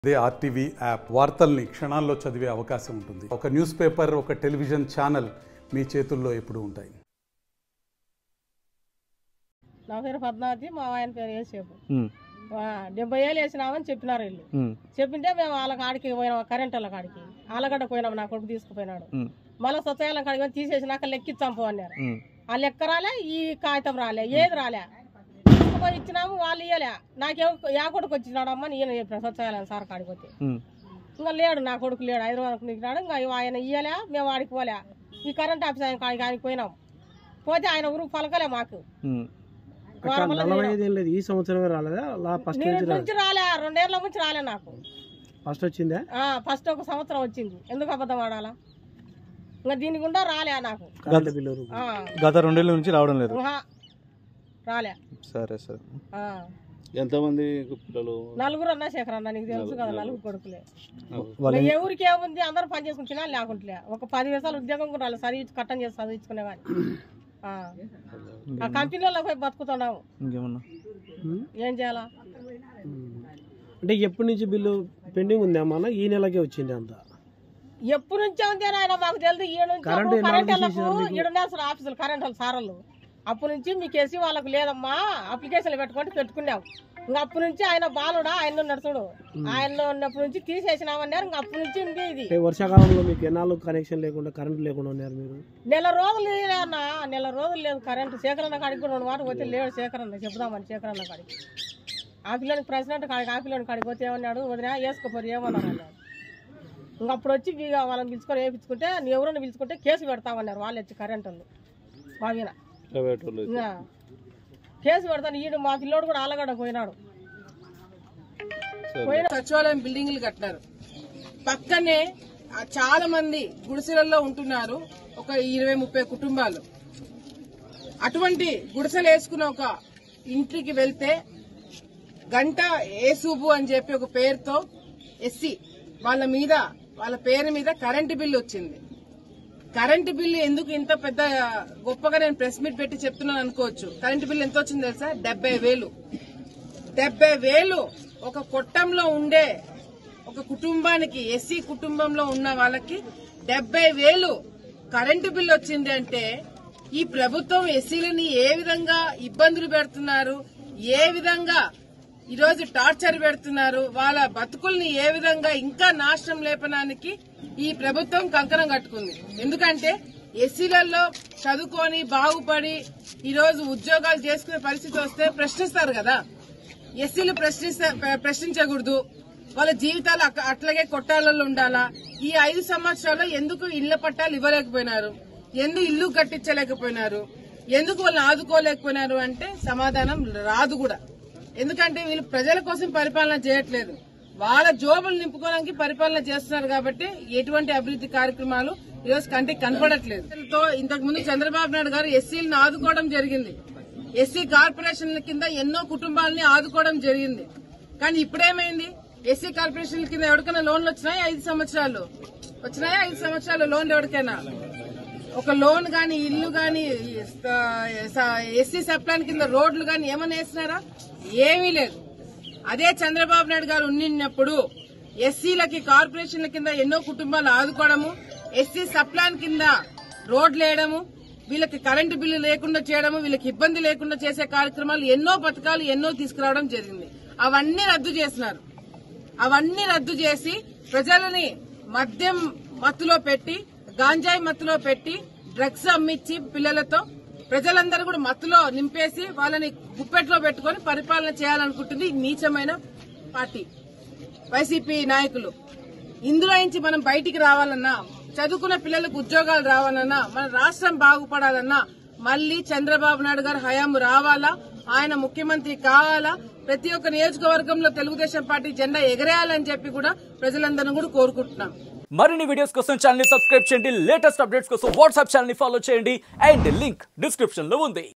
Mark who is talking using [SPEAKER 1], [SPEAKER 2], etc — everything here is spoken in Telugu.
[SPEAKER 1] అదే ఆర్టీవీ యాప్ వార్తల్ని క్షణాల్లో చదివే అవకాశం ఉంటుంది ఒక న్యూస్ పేపర్ ఒక టెలివిజన్ ఛానల్ మీ చేతుల్లో ఎప్పుడూ ఉంటాయి
[SPEAKER 2] నా పేరు పద్మావతి మా ఆయన పేరు యేసేపు
[SPEAKER 3] ఉమ్,
[SPEAKER 2] వా, డెబ్బై ఏళ్ళు వేసినామని చెప్పినారు వీళ్ళు
[SPEAKER 3] ఉమ్,
[SPEAKER 2] చెప్పింటే మేము వాళ్ళ కాడికి పోయినాం కరెంట్ వాళ్ళ కాడికి ఆలగడ్డ పోయినాం నా కొడుకు తీసుకుపోయినాడు
[SPEAKER 3] ఉమ్,
[SPEAKER 2] మళ్ళీ స్వచ్ఛాల కాడికి పోయి తీసేసినాక లెక్కిచ్చాం పో అన్నారు
[SPEAKER 3] ఉమ్,
[SPEAKER 2] ఆ లెక్క రాలే ఈ కాగితం రాలే ఏది రాలే తీసుకుపోయి ఇచ్చినాము వాళ్ళు ఇయ్యలే నాకేం యా కొడుకు వచ్చినాడమ్మా నేను చెప్పిన స్వచ్ఛాలయం సార్ కాడికి పోతే
[SPEAKER 3] ఉమ్,
[SPEAKER 2] ఇంకా లేడు నా కొడుకు లేడు హైదరాబాద్కు నీకున్నాడు ఇంకా ఆయన ఇయ్యలే మేము వాడికి పోలే ఈ కరెంట్ ఆఫీస్ ఆయన కాడికి ఆయనకి పోయినాం పోతే ఆయన ఊరు పలకలే మాకు
[SPEAKER 3] ఉమ్.
[SPEAKER 2] వారం వల్ల
[SPEAKER 4] నలభై ఐదు ఏం లేదు ఈ సంవత్సరమే రాలేదా లా ఫస్ట్
[SPEAKER 2] నేను
[SPEAKER 4] నుంచి రాలేదు
[SPEAKER 2] నుంచి రాలే రెండేళ్ల నుంచి రాలే నాకు
[SPEAKER 4] ఫస్ట్ వచ్చిందా
[SPEAKER 2] ఆ ఫస్ట్ ఒక సంవత్సరం వచ్చింది ఎందుకు అబద్ధం ఆడాలా ఇంకా దీని గుండా రాలే నాకు
[SPEAKER 4] కరెంట్ బిల్లు రూపాయి.
[SPEAKER 2] ఆ,
[SPEAKER 3] గత రెండేళ్ల నుంచి రావడం లేదు
[SPEAKER 2] ఊహా. రాలే
[SPEAKER 3] సరే సరే
[SPEAKER 2] ఆ.
[SPEAKER 5] ఎంతమంది పిల్లలు
[SPEAKER 2] నలుగురు అన్నా శేఖర్ అన్న నీకు తెలుసు కదా నలుగురు కొడుకులే
[SPEAKER 3] వాళ్ళ
[SPEAKER 2] ఇంకా ఎవరికి ఏముంది అందరూ పని చేసుకుని తినాలి లేకుంటే ఒక పది వేసాలు ఉద్యోగం కూడా రాలేదు చదివి కట్టం చేసి చదివించుకునే కానీ ఆ ఆ కంపెనీలో పోయి బతుకుతున్నాము
[SPEAKER 3] ఇంకేమన్నా
[SPEAKER 4] ఉమ్.
[SPEAKER 2] ఏం చేయాలా
[SPEAKER 4] ఉమ్. అంటే ఎప్పటి నుంచి బిల్లు పెండింగ్ ఉంది అమ్మా ఈ నెలకే వచ్చింది అంత
[SPEAKER 2] ఎప్పుడు నుంచే ఉంది అని ఆయన మాకు తెలియదు ఈడ నుంచి
[SPEAKER 4] కరెంటు ఎన్నాళ్ళు
[SPEAKER 2] కరెంట్ వాళ్ళకు
[SPEAKER 4] తీసేసారు మీకు?
[SPEAKER 2] ఈడ ఉన్నారు ఆఫీసులు కరెంట్ వాళ్ళు సారలు అప్పటి నుంచి మీకు వేసి వాళ్ళకు లేదమ్మా అప్లికేషన్లు పెట్టుకుంటే పెట్టుకున్నాం ఇంకా అప్పటి నుంచి ఆయన బాలుడా ఆయన ఉన్నాడు చూడు ఆయన ఉన్నప్పటి నుంచి తీసేసినామన్నారు ఇంకా అప్పటి నుంచి ఉంది ఇది
[SPEAKER 4] అంటే వర్షాకాలంలో మీకు ఎన్నాళ్ళు కనెక్షన్ లేకుండా కరెంట్ లేకుండా ఉన్నారు మీరు
[SPEAKER 2] నెల రోజులు లేదన్నా అన్న నెల రోజులు లేదు కరెంటు శేఖరన్న కాడికి కూడా రెండు మాట పోతే లేడు శేఖరన్న చెప్దామని శేఖరన్న కాడికి ఆ పిల్లని ప్రెసిడెంట్ కాడికి ఆ పిల్లని కాడికి పోతే ఏమన్నాడు వదిన వేసుకోపోరు ఏమన్నారు అన్నాడు ఇంకా అప్పుడు వచ్చి ఇక వాళ్ళని పిలుచుకొని వేయించుకుంటే నీ ఎవరైనా పిలుచుకుంటే కేసు పెడతామన్నారు వాళ్ళు వచ్చి కరెంట్ వాళ్ళు మా మీద
[SPEAKER 5] ప్రైవేట్ వాళ్ళు
[SPEAKER 2] ఇంకా కేసు పెడతాను ఈడు మా పిల్లోడు కూడా ఆలగడ్డ పోయినాడు
[SPEAKER 6] సచివాలయం బిల్డింగ్లు కట్టినారు పక్కనే ఆ చాలా మంది గుడిసెలలో ఉంటున్నారు ఒక ఇరవై ముప్పై కుటుంబాలు అటువంటి గుడిసెలు వేసుకున్న ఒక ఇంటికి వెళ్తే గంట ఏసూబు అని చెప్పి ఒక పేరుతో ఎస్సీ వాళ్ళ మీద వాళ్ళ పేరు మీద కరెంటు బిల్లు వచ్చింది కరెంటు బిల్లు ఎందుకు ఇంత పెద్ద గొప్పగా నేను ప్రెస్ మీట్ పెట్టి చెప్తున్నాను అనుకోవచ్చు కరెంటు బిల్లు ఎంత వచ్చింది తెలుసా డెబ్బై వేలు డెబ్బై వేలు ఒక కొట్టంలో ఉండే ఒక కుటుంబానికి ఎస్సీ కుటుంబంలో ఉన్న వాళ్ళకి డెబ్బై వేలు కరెంటు బిల్లు వచ్చింది అంటే ఈ ప్రభుత్వం ఎస్సీలని ఏ విధంగా ఇబ్బందులు పెడుతున్నారు ఏ విధంగా ఈరోజు టార్చర్ పెడుతున్నారు వాళ్ళ బతుకుల్ని ఏ విధంగా ఇంకా నాశనం లేపడానికి ఈ ప్రభుత్వం కంకణం కట్టుకుంది ఎందుకంటే ఎస్సీలలో చదువుకొని బాగుపడి ఈరోజు ఉద్యోగాలు చేసుకునే పరిస్థితి వస్తే ప్రశ్నిస్తారు కదా ఎస్సీలు ప్రశ్నిస్తే ప్రశ్నించకూడదు వాళ్ళ జీవితాలు అక్క- అట్లాగే కొట్టాలలో ఉండాలా ఈ ఐదు సంవత్సరాల్లో ఎందుకు ఇళ్ల పట్టాలు ఇవ్వలేకపోయినారు ఎందుకు ఇల్లు కట్టించలేకపోయినారు ఎందుకు వాళ్ళని ఆదుకోలేకపోయినారు అంటే సమాధానం రాదు కూడా ఎందుకంటే వీళ్ళు ప్రజల కోసం పరిపాలన చేయట్లేదు వాళ్ళ జోబులు నింపుకోవడానికి పరిపాలన చేస్తున్నారు కాబట్టి ఎటువంటి అభివృద్ధి కార్యక్రమాలు ఈరోజు కంటికి కనపడట్లేదు తో ఇంతకు ముందు చంద్రబాబు నాయుడు గారు ఎస్సీలను ఆదుకోవడం జరిగింది ఎస్సీ కార్పొరేషన్ల కింద ఎన్నో కుటుంబాలని ఆదుకోవడం జరిగింది కానీ ఇప్పుడేమైంది ఎస్సీ కార్పొరేషన్ల కింద ఎవరికైనా లోన్లు వచ్చినాయి ఐదు సంవత్సరాలు వచ్చినాయా ఐదు సంవత్సరాలు లోన్లు ఎవరికైనా ఒక లోన్ గాని ఇల్లు గాని ఎస్సీ సప్లాన్ కింద రోడ్లు గాని ఏమైనా వేసినారా ఏమీ లేదు అదే చంద్రబాబు నాయుడు గారు ఉన్నప్పుడు ఎస్సీలకి కార్పొరేషన్ల కింద ఎన్నో కుటుంబాలు ఆదుకోవడము ఎస్సీ సప్లాన్ కింద రోడ్లు వేయడము వీళ్ళకి కరెంటు బిల్లు లేకుండా చేయడము వీళ్ళకి ఇబ్బంది లేకుండా చేసే కార్యక్రమాలు ఎన్నో పథకాలు ఎన్నో తీసుకురావడం జరిగింది అవన్నీ రద్దు చేసినారు అవన్నీ రద్దు చేసి ప్రజలని మద్యం మత్తులో పెట్టి గాంజాయి మత్తులో పెట్టి డ్రగ్స్ అమ్మించి పిల్లలతో ప్రజలందరూ కూడా మత్తులో నింపేసి వాళ్ళని గుప్పెట్లో పెట్టుకొని పరిపాలన చేయాలనుకుంటుంది ఈ నీచమైన పార్టీ వైసీపీ నాయకులు ఇందులో నుంచి మనం బయటికి రావాలన్నా చదువుకున్న పిల్లలకు ఉద్యోగాలు రావాలన్నా మన రాష్ట్రం బాగుపడాలన్నా మళ్ళీ చంద్రబాబు నాయుడు గారు హయాము రావాలా ఆయన ముఖ్యమంత్రి కావాలా ప్రతి ఒక్క నియోజకవర్గంలో తెలుగుదేశం పార్టీ జెండా ఎగరేయాలని చెప్పి కూడా ప్రజలందరూ కూడా కోరుకుంటున్నాం
[SPEAKER 7] మరిన్ని వీడియోస్ కోసం ఛానల్ ని సబ్స్క్రైబ్ చేయండి లేటెస్ట్ అప్డేట్స్ కోసం వాట్సాప్ ఛానల్ ని ఫాలో చేయండి అండ్ లింక్ డిస్క్రిప్షన్ లో ఉంది